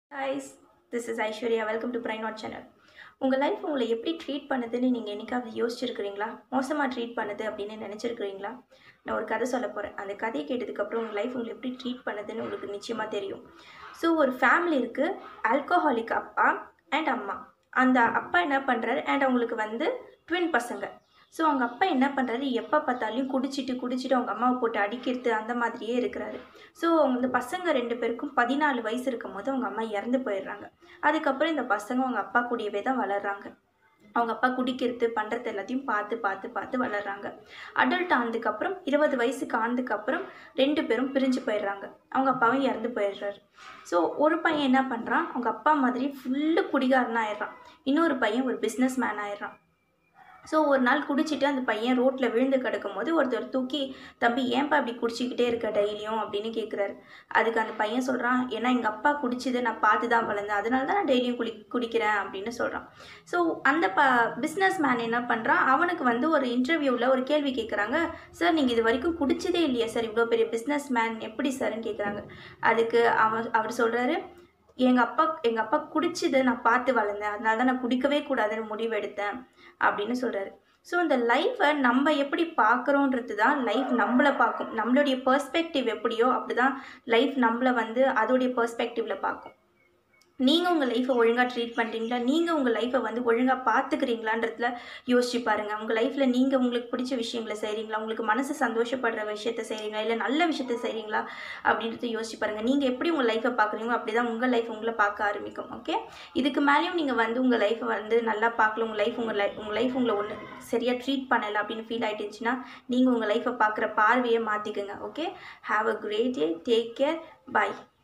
ஹாய்ஸ் this is Aishwarya welcome to Brain Knot channel உங்கள் life உங்களை எப்படி ட்ரீட் பண்ணுதுன்னு நீங்கள் என்னைக்காவது யோசிச்சிருக்கிறீங்களா மோசமாக ட்ரீட் பண்ணுது அப்படின்னு நினச்சிருக்கிறீங்களா நான் ஒரு கதை சொல்ல போகிறேன் அந்த கதையை கேட்டதுக்கப்புறம் உங்கள் லைஃப் உங்களை எப்படி ட்ரீட் பண்ணுதுன்னு உங்களுக்கு நிச்சயமாக தெரியும் ஸோ ஒரு ஃபேமிலி இருக்குது ஆல்கோஹாலிக் அப்பா அண்ட் அம்மா அந்த அப்பா என்ன பண்ணுறாரு அண்ட் அவங்களுக்கு வந்து ட்வின் பசங்க ஸோ அவங்க அப்பா என்ன பண்ணுறாரு எப்போ பார்த்தாலும் குடிச்சிட்டு குடிச்சிட்டு அவங்க அம்மாவை போட்டு அடிக்கிறது அந்த மாதிரியே இருக்கிறாரு ஸோ அந்த பசங்க ரெண்டு பேருக்கும் பதினாலு வயசு இருக்கும் போது அவங்க அம்மா இறந்து போயிடுறாங்க அதுக்கப்புறம் இந்த பசங்க அவங்க அப்பா கூடவே தான் வளர்றாங்க அவங்க அப்பா குடிக்கிறது பண்ணுறது எல்லாத்தையும் பார்த்து பார்த்து பார்த்து வளர்றாங்க அடல்ட் ஆனதுக்கப்புறம் இருபது வயசுக்கு ஆனதுக்கப்புறம் ரெண்டு பேரும் பிரிஞ்சு போயிடுறாங்க அவங்க அப்பாவும் இறந்து போயிடுறாரு ஸோ ஒரு பையன் என்ன பண்ணுறான் அவங்க அப்பா மாதிரி ஃபுல்லு குடிகாரனா ஆயிடுறான் இன்னொரு பையன் ஒரு பிஸ்னஸ் மேன் ஆயிடுறான் ஸோ ஒரு நாள் குடிச்சிட்டு அந்த பையன் ரோட்டில் விழுந்து கிடக்கும் போது ஒருத்தர் தூக்கி தம்பி ஏன்பா இப்படி குடிச்சிக்கிட்டே இருக்க டெய்லியும் அப்படின்னு கேட்குறாரு அதுக்கு அந்த பையன் சொல்கிறான் ஏன்னா எங்கள் அப்பா குடிச்சதை நான் பார்த்து தான் வளர்ந்தேன் அதனால தான் நான் டெய்லியும் குடி குடிக்கிறேன் அப்படின்னு சொல்கிறான் ஸோ அந்த ப பிஸ்னஸ் மேன் என்ன பண்ணுறான் அவனுக்கு வந்து ஒரு இன்டர்வியூவில் ஒரு கேள்வி கேட்குறாங்க சார் நீங்கள் இது வரைக்கும் குடிச்சதே இல்லையா சார் இவ்வளோ பெரிய பிஸ்னஸ் மேன் எப்படி சார்ன்னு கேட்குறாங்க அதுக்கு அவன் அவர் சொல்கிறாரு எங்கள் அப்பா எங்கள் அப்பா குடிச்சதை நான் பார்த்து வளர்ந்தேன் அதனால தான் நான் குடிக்கவே கூடாதுன்னு முடிவெடுத்தேன் அப்படின்னு சொல்கிறாரு ஸோ இந்த லைஃப்பை நம்ம எப்படி பார்க்குறோன்றது தான் லைஃப் நம்மளை பார்க்கும் நம்மளுடைய பெர்ஸ்பெக்டிவ் எப்படியோ அப்படி தான் லைஃப் நம்மளை வந்து அதோடைய பெர்ஸ்பெக்டிவில் பார்க்கும் நீங்கள் உங்கள் லைஃப்பை ஒழுங்காக ட்ரீட் பண்ணுறீங்களா நீங்கள் உங்கள் லைஃப்பை வந்து ஒழுங்காக பார்த்துக்கிறீங்களான்றதுல யோசிச்சு பாருங்கள் உங்கள் லைஃப்பில் நீங்கள் உங்களுக்கு பிடிச்ச விஷயங்களை செய்கிறீங்களா உங்களுக்கு மனசு சந்தோஷப்படுற விஷயத்த செய்கிறீங்களா இல்லை நல்ல விஷயத்த செய்கிறீங்களா அப்படின்றத யோசிச்சு பாருங்கள் நீங்கள் எப்படி உங்கள் லைஃப்பை பார்க்குறீங்களோ அப்படி தான் உங்கள் லைஃப் உங்களை பார்க்க ஆரம்பிக்கும் ஓகே இதுக்கு மேலேயும் நீங்கள் வந்து உங்கள் லைஃப்பை வந்து நல்லா பார்க்கல உங்கள் லைஃப் உங்கள் லைஃப் உங்கள் லைஃப் உங்களை ஒன்று சரியாக ட்ரீட் பண்ணலை அப்படின்னு ஃபீல் ஆகிட்டுச்சுன்னா நீங்கள் உங்கள் லைஃப்பை பார்க்குற பார்வையை மாற்றிக்கோங்க okay have a great day take care by